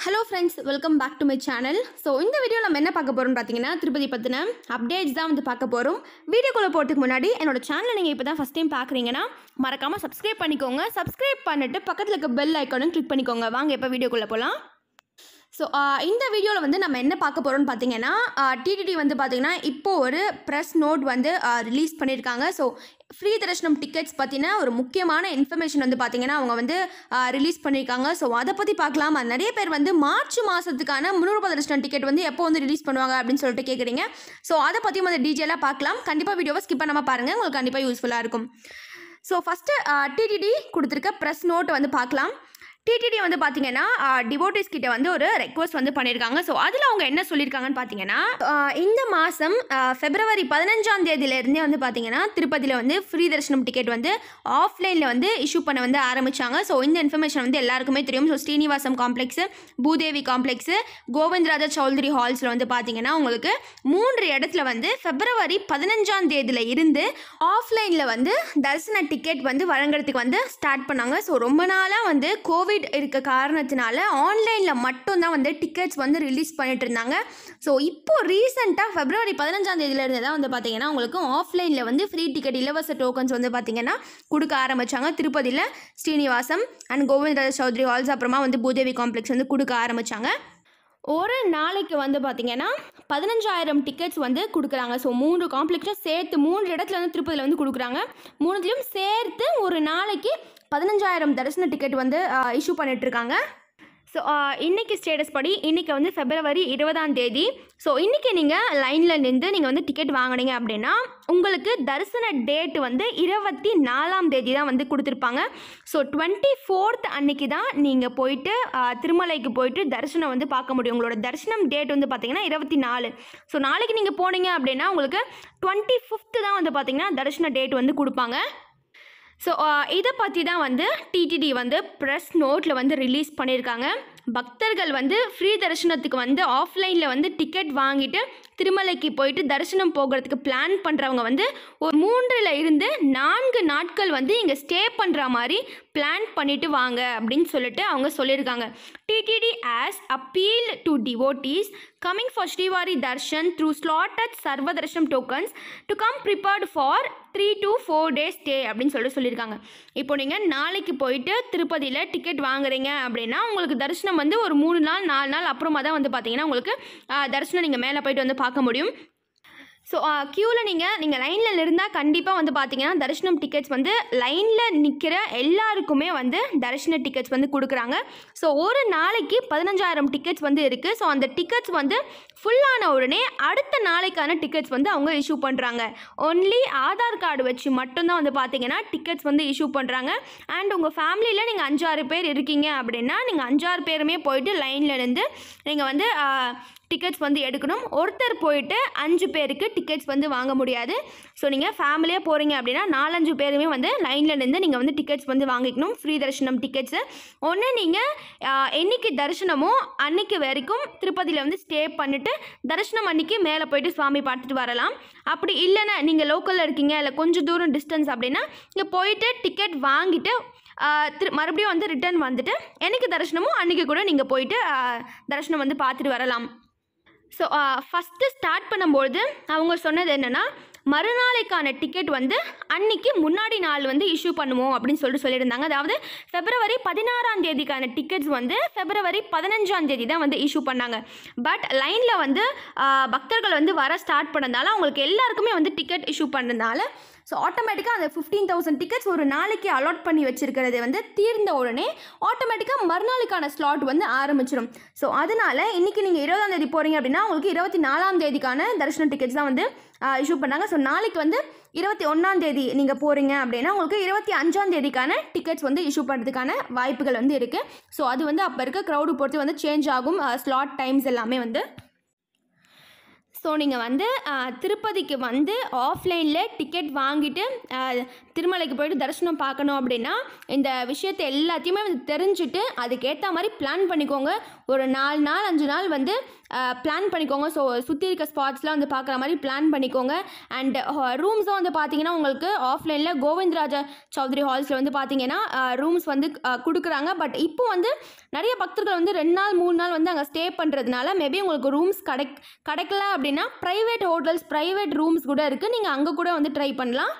Hello friends welcome back to my channel so இந்த video நம்ம என்ன பார்க்க போகிறோம்னு பார்த்தீங்கன்னா திருப்பதி பற்றின அப்டேட்ஸ் தான் வந்து பார்க்க போகிறோம் வீடியோக்குள்ளே போகிறதுக்கு முன்னாடி என்னோட சேனலை நீங்கள் இப்போ தான் ஃபஸ்ட் டைம் பார்க்குறீங்கன்னா மறக்காமல் சப்ஸ்கிரைப் பண்ணிக்கோங்க சப்ஸ்கிரைப் பண்ணிட்டு பக்கத்தில் இருக்க பெல் ஐக்கானும் கிளிக் பண்ணிக்கோங்க வாங்க இப்போ வீடியோக்குள்ளே போகலாம் ஸோ இந்த வீடியோவில் வந்து நம்ம என்ன பார்க்க போகிறோம்னு பார்த்தீங்கன்னா டிடிடி வந்து பார்த்தீங்கன்னா இப்போ ஒரு ப்ரெஸ் நோட் வந்து ரிலீஸ் பண்ணியிருக்காங்க ஸோ ஃப்ரீ தரிசனம் டிக்கெட்ஸ் பற்றின ஒரு முக்கியமான இன்ஃபர்மேஷன் வந்து பார்த்தீங்கன்னா அவங்க வந்து ரிலீஸ் பண்ணியிருக்காங்க ஸோ அதை பற்றி பார்க்கலாம் அது நிறைய பேர் வந்து மார்ச் மாதத்துக்கான முந்நூறுபா தரிசனம் டிக்கெட் வந்து எப்போ வந்து ரிலீஸ் பண்ணுவாங்க அப்படின்னு சொல்லிட்டு கேட்குறீங்க ஸோ அதை பற்றியும் வந்து டீட்டெயிலாக பார்க்கலாம் கண்டிப்பாக வீடியோவை ஸ்கிப் பண்ணாமல் பாருங்கள் உங்களுக்கு கண்டிப்பாக யூஸ்ஃபுல்லாக இருக்கும் ஸோ ஃபஸ்ட்டு டிடிடி கொடுத்துருக்க ப்ரெஸ் நோட் வந்து பார்க்கலாம் டிடிடி வந்து பார்த்தீங்கன்னா டிவோட்டிஸ் கிட்ட வந்து ஒரு ரெக்வஸ்ட் வந்து பண்ணியிருக்காங்க ஸோ அதில் அவங்க என்ன சொல்லியிருக்காங்கன்னு பார்த்தீங்கன்னா ஆஹ் இந்த மாதம் ஃபெப்ரவரி பதினஞ்சாம் தேதியிலேருந்தே வந்து பார்த்தீங்கன்னா திருப்பதியில் வந்து ஃப்ரீ தரிசனம் டிக்கெட் வந்து ஆஃப்லைனில் வந்து இஷ்யூ பண்ண வந்து ஆரம்பித்தாங்க ஸோ இந்த இன்ஃபர்மேஷன் வந்து எல்லாருக்குமே தெரியும் so Srinivasam complex Bhudevi complex Govindaraja choultry ஹால்ஸில் வந்து பார்த்தீங்கன்னா உங்களுக்கு மூன்று இடத்துல வந்து ஃபெப்ரவரி பதினஞ்சாம் தேதியில் இருந்து ஆஃப்லைனில் வந்து தரிசன டிக்கெட் வந்து வழங்குறதுக்கு வந்து ஸ்டார்ட் பண்ணாங்க ஸோ ரொம்ப நாளாக வந்து கோவிட் இருக்க காரணத்தினால ஆன்லைனில் மட்டும்தான் வந்து டிக்கெட்ஸ் வந்து ரிலீஸ் பண்ணிட்டு இருந்தாங்க ஸோ இப்போ ரீசெண்டாக ஃபெப்ரவரி பதினஞ்சாம் தேதியிலேருந்து தான் வந்து பார்த்தீங்கன்னா உங்களுக்கு ஆஃப்லைனில் வந்து ஃப்ரீ டிக்கெட் இலவச டோக்கன்ஸ் வந்து பார்த்தீங்கன்னா கொடுக்க ஆரம்பித்தாங்க திருப்பதியில் ஸ்ரீனிவாசம் அண்ட் கோவிந்தராஜ சௌத்ரி ஹால்ஸ் அப்புறமா வந்து பூதேவி காம்ப்ளெக்ஸ் வந்து கொடுக்க ஆரம்பித்தாங்க ஒரு நாளைக்கு வந்து பார்த்தீங்கன்னா பதினஞ்சாயிரம் டிக்கெட்ஸ் வந்து கொடுக்குறாங்க ஸோ மூன்று காம்ப்ளெக்ஸும் சேர்த்து மூன்று இடத்துல வந்து திருப்பதியில் வந்து கொடுக்குறாங்க மூணுத்துலேயும் சேர்த்து ஒரு நாளைக்கு பதினஞ்சாயிரம் தரிசன டிக்கெட் வந்து இஷ்யூ பண்ணிகிட்ருக்காங்க ஸோ இன்றைக்கி ஸ்டேட்டஸ் படி இன்றைக்கி வந்து ஃபெப்ரவரி இருபதாம் தேதி ஸோ இன்றைக்கி நீங்கள் லைனில் நின்று நீங்கள் வந்து டிக்கெட் வாங்குனீங்க அப்படின்னா உங்களுக்கு தரிசன டேட் வந்து இருபத்தி நாலாம் தேதி தான் வந்து கொடுத்துருப்பாங்க ஸோ டுவெண்ட்டி ஃபோர்த் அன்னைக்கு தான் நீங்கள் போயிட்டு ஆஹ், திருமலைக்கு போயிட்டு தரிசனம் வந்து பார்க்க முடியும் உங்களோட தரிசனம் டேட் வந்து பார்த்தீங்கன்னா இருபத்தி நாலு ஸோ நாளைக்கு நீங்கள் போனீங்க அப்படின்னா உங்களுக்கு டுவெண்ட்டி ஃபிஃப்த்து தான் வந்து பார்த்தீங்கன்னா தரிசன டேட் வந்து கொடுப்பாங்க ஸோ இதை பற்றி தான் வந்து டிடிடி வந்து ப்ரெஸ் நோட்டில் வந்து ரிலீஸ் பண்ணியிருக்காங்க பக்தர்கள் வந்து ஃப்ரீ தரிசனத்துக்கு வந்து ஆஃப்லைனில் வந்து டிக்கெட் வாங்கிட்டு திருமலைக்கு போயிட்டு தரிசனம் போகிறதுக்கு பிளான் பண்ணுறவங்க வந்து ஒரு மூன்றில் இருந்து நான்கு நாட்கள் வந்து இங்கே ஸ்டே பண்ணுற மாதிரி பிளான் பண்ணிட்டு வாங்க அப்படின்னு சொல்லிட்டு அவங்க சொல்லியிருக்காங்க TTD as appeal to devotees coming for Srivari darshan through slotted sarva darshanam tokens to come prepared for three to four days stay அப்படின்னு சொல்லிட்டு சொல்லியிருக்காங்க இப்போ நீங்கள் நாளைக்கு போயிட்டு திருப்பதியில் டிக்கெட் வாங்குறீங்க அப்படின்னா உங்களுக்கு தரிசனம் வந்து ஒரு மூணு நாள் நாலு நாள் அப்புறமா தான் வந்து பார்த்தீங்கன்னா உங்களுக்கு ஆ, தரிசனம் நீங்கள் மேலே போயிட்டு வந்து பார்க்க முடியும் ஸோ க்யூவில் நீங்கள் நீங்கள் லைனில் இருந்தால் கண்டிப்பாக வந்து பார்த்தீங்கன்னா தரிசனம் டிக்கெட்ஸ் வந்து லைனில் நிற்கிற எல்லாருக்குமே வந்து தரிசன டிக்கெட்ஸ் வந்து கொடுக்குறாங்க ஸோ ஒரு நாளைக்கு பதினஞ்சாயிரம் டிக்கெட்ஸ் வந்து இருக்குது ஸோ அந்த டிக்கெட்ஸ் வந்து ஃபுல்லான உடனே அடுத்த நாளைக்கான டிக்கெட்ஸ் வந்து அவங்க இஷ்யூ பண்ணுறாங்க ஒன்லி ஆதார் கார்டு வச்சு மட்டும்தான் வந்து பார்த்தீங்கன்னா டிக்கெட்ஸ் வந்து இஷ்யூ பண்ணுறாங்க அண்ட் உங்கள் ஃபேமிலியில் நீங்கள் அஞ்சாறு பேர் இருக்கீங்க அப்படின்னா நீங்கள் அஞ்சாறு பேருமே போயிட்டு லைனில் இருந்து நீங்கள் வந்து டிக்கெட்ஸ் வந்து எடுக்கணும் ஒருத்தர் போயிட்டு அஞ்சு பேருக்கு டிக்கெட்ஸ் வந்து வாங்க முடியாது ஸோ நீங்கள் ஃபேமிலியாக போகிறீங்க அப்படின்னா நாலஞ்சு பேருமே வந்து லைனில் நின்று நீங்கள் வந்து டிக்கெட்ஸ் வந்து வாங்கிக்கணும் ஃப்ரீ தரிசனம் டிக்கெட்ஸு ஒன்று நீங்கள் என்னைக்கு தரிசனமோ அன்னைக்கு வரைக்கும் திருப்பதியில் வந்து ஸ்டே பண்ணிவிட்டு தரிசனம் அன்னைக்கு மேலே போயிட்டு சுவாமி பார்த்துட்டு வரலாம் அப்படி இல்லைன்னா நீங்கள் லோக்கலில் இருக்கீங்க இல்லை கொஞ்சம் தூரம் டிஸ்டன்ஸ் அப்படின்னா இங்கே போயிட்டு டிக்கெட் வாங்கிட்டு ஆஹ் திரு மறுபடியும் வந்து ரிட்டர்ன் வந்துட்டு என்னைக்கு தரிசனமோ அன்றைக்கி கூட நீங்கள் போயிட்டு ஆஹ் தரிசனம் வந்து பார்த்துட்டு வரலாம் ஸோ ஃபஸ்ட்டு ஸ்டார்ட் பண்ணும்பொழுது அவங்க சொன்னது என்னென்னா மறுநாளைக்கான டிக்கெட் வந்து அன்னைக்கு முன்னாடி நாள் வந்து இஷ்யூ பண்ணுவோம் அப்படின்னு சொல்லிட்டு சொல்லியிருந்தாங்க அதாவது ஃபெப்ரவரி பதினாறாம் தேதிக்கான டிக்கெட்ஸ் வந்து ஃபெப்ரவரி பதினஞ்சாம் தேதி தான் வந்து இஷ்யூ பண்ணாங்க பட் லைனில் வந்து ஆஹ், பக்தர்கள் வந்து வர ஸ்டார்ட் பண்ணதால அவங்களுக்கு எல்லாருக்குமே வந்து டிக்கெட் இஷ்யூ பண்ணதுனால ஸோ ஆட்டோமேட்டிக்காக அந்த ஃபிஃப்டீன் தௌசண்ட் டிக்கெட்ஸ் ஒரு நாளைக்கு அலாட் பண்ணி வச்சிருக்கிறது வந்து தீர்ந்த உடனே ஆட்டோமேட்டிக்காக மறுநாளுக்கான ஸ்லாட் வந்து ஆரம்பிச்சிடும் ஸோ அதனால இன்றைக்கி நீங்கள் இருபதாம் தேதி போகிறீங்க அப்படின்னா உங்களுக்கு இருபத்தி நாலாம் தேதிக்கான தரிசன டிக்கெட்ஸ் தான் வந்து இஷ்யூ பண்ணாங்க ஸோ நாளைக்கு வந்து இருபத்தி ஒன்றாம் தேதி நீங்கள் போகிறீங்க அப்படின்னா உங்களுக்கு இருபத்தி அஞ்சாம் தேதிக்கான டிக்கெட்ஸ் வந்து இஷ்யூ பண்ணுறதுக்கான வாய்ப்புகள் வந்து இருக்குது ஸோ அது வந்து அப்போ இருக்க க்ரௌடு பொறுத்து வந்து சேஞ்ச் ஆகும் ஸ்லாட் டைம்ஸ் எல்லாமே வந்து ஸோ நீங்கள் வந்து ஆஹ், திருப்பதிக்கு வந்து ஆஃப்லைனில் டிக்கெட் வாங்கிட்டு ஆஹ், திருமலைக்கு போயிட்டு தரிசனம் பார்க்கணும் அப்படின்னா இந்த விஷயத்தை எல்லாத்தையுமே வந்து தெரிஞ்சுட்டு அதுக்கேற்ற மாதிரி பிளான் பண்ணிக்கோங்க ஒரு நாலு நாள் அஞ்சு நாள் வந்து பிளான் பண்ணிக்கோங்க ஸோ சுற்றி இருக்க ஸ்பாட்ஸ்லாம் வந்து பார்க்குற மாதிரி பிளான் பண்ணிக்கோங்க அண்ட் ரூம்ஸும் வந்து பார்த்தீங்கன்னா உங்களுக்கு ஆஃப்லைனில் கோவிந்தராஜ சௌத்ரி ஹால்ஸில் வந்து பார்த்தீங்கன்னா ரூம்ஸ் வந்து அஹ், கொடுக்குறாங்க பட் இப்போ வந்து நிறைய பக்தர்கள் வந்து ரெண்டு நாள் மூணு நாள் வந்து அங்கே ஸ்டே பண்ணுறதுனால மேபி உங்களுக்கு ரூம்ஸ் கிடைக் கிடைக்கல அப்படின்னா ப்ரைவேட் ஹோட்டல்ஸ் ப்ரைவேட் ரூம்ஸ் கூட இருக்குது நீங்கள் அங்கே கூட வந்து ட்ரை பண்ணலாம்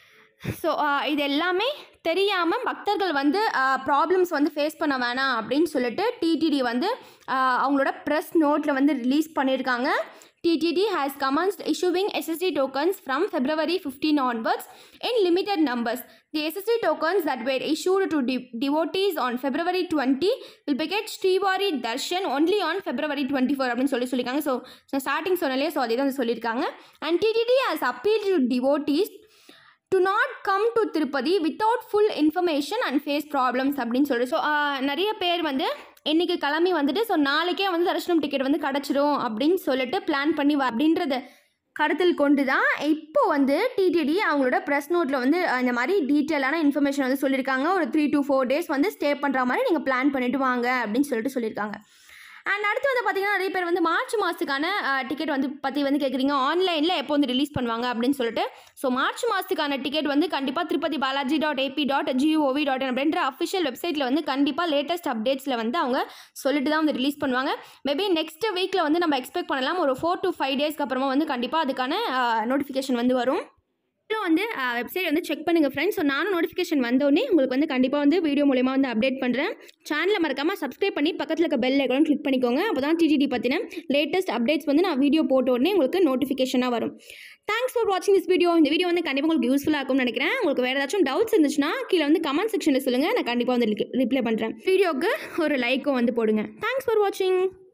ஸோ இது எல்லாமே தெரியாமல் பக்தர்கள் வந்து ப்ராப்ளம்ஸ் வந்து ஃபேஸ் பண்ண வேணாம் அப்படின்னு சொல்லிட்டு டிடிடி வந்து ஆஹ், அவங்களோட ப்ரெஸ் நோட்டில் வந்து ரிலீஸ் பண்ணியிருக்காங்க TTD has commenced issuing SSD tokens from February 15 onwards in limited numbers. The SSD tokens that were issued to de- devotees on February 20 will beget Srivari Darshan only on February 24 அப்படின்னு சொல்லி சொல்லியிருக்காங்க so starting சொன்னாலே so அதே தான் சொல்லியிருக்காங்க and TTD has appealed to devotees to not come to Tirupati without full information and face problems அப்படின்னு சொல்லிட்டு so நிறைய பேர் வந்து இன்றைக்கி கிளம்பி வந்துட்டு ஸோ நாளைக்கே வந்து தரிசனம் டிக்கெட் வந்து கிடச்சிரும் அப்படின்னு சொல்லிட்டு பிளான் பண்ணி வ அப்படின்றத கருத்தில் கொண்டு தான் இப்போ வந்து டிடிடி அவங்களோட ப்ரெஸ் நோட்டில் வந்து அஹ், இந்த மாதிரி டீட்டெயிலான இன்ஃபர்மேஷன் வந்து சொல்லியிருக்காங்க ஒரு த்ரீ to ஃபோர் டேஸ் வந்து ஸ்டே பண்ணுற மாதிரி நீங்கள் பிளான் பண்ணிட்டு வாங்க அப்படின்னு சொல்லிட்டு சொல்லியிருக்காங்க அண்ட் அடுத்து வந்து பார்த்தீங்கன்னா நிறைய பேர் வந்து மார்ச் மாதத்துக்கான டிக்கெட் வந்து பற்றி வந்து கேட்குறீங்க ஆன்லைனில் எப்போ வந்து ரிலீஸ் பண்ணுவாங்க அப்படின்னு சொல்லிட்டு ஸோ மார்ச் மாதத்துக்கான டிக்கெட் வந்து கண்டிப்பாக Tirupati Balaji dot AP dot gov dot அப்படின்ற அஃபிஷியல் வெப்சைட்டில் வந்து கண்டிப்பாக லேட்டஸ்ட் அப்டேட்ஸில் வந்து அவங்க சொல்லிட்டு தான் வந்து ரிலீஸ் பண்ணுவாங்க மேபி நெக்ஸ்ட் வீக்கில் வந்து நம்ம எக்ஸ்பெக்ட் பண்ணலாம் ஒரு ஃபோர் to ஃபைவ் டேஸ்க்கு அப்புறமா வந்து கண்டிப்பாக அதுக்கான நோட்டிஃபிகேஷன் வந்து வரும் அப்புறம் வந்து வெப்சைட் வந்து செக் பண்ணுங்கள் ஃப்ரெண்ட்ஸ் ஸோ நானும் நோட்டிஃபிகேஷன் வந்தோடனே உங்களுக்கு வந்து கண்டிப்பாக வந்து வீடியோ மூலயமா வந்து அப்டேட் பண்ணுறேன் சேனலை மறக்காமல் சப்ஸ்கிரைப் பண்ணி பக்கத்தில் இருக்க பெல் ஐக்கான் கிளிக் பண்ணிக்கோங்க அப்போ தான் டிடிடி பற்றின லேட்டஸ்ட் அப்டேட்ஸ் வந்து நான் வீடியோ போட்ட உடனே உங்களுக்கு நோட்டிஃபிகேஷனாக வரும் தேங்க்ஸ் ஃபார் வாட்சிங் திஸ் வீடியோ இந்த வீடியோ வந்து கண்டிப்பாக உங்களுக்கு யூஸ்ஃபுல்லாக இருக்கும்னு நினைக்கிறேன் உங்களுக்கு வேறு ஏதாச்சும் டவுட்ஸ் இருந்துச்சுன்னா கீழே வந்து கமெண்ட் செக்ஷனில் சொல்லுங்கள் நான் கண்டிப்பாக வந்து ரிப்ளை பண்ணுறேன் வீடியோக்கு ஒரு லைக்கும் வந்து போடுங்க தேங்க்ஸ் ஃபார் வாட்சிங்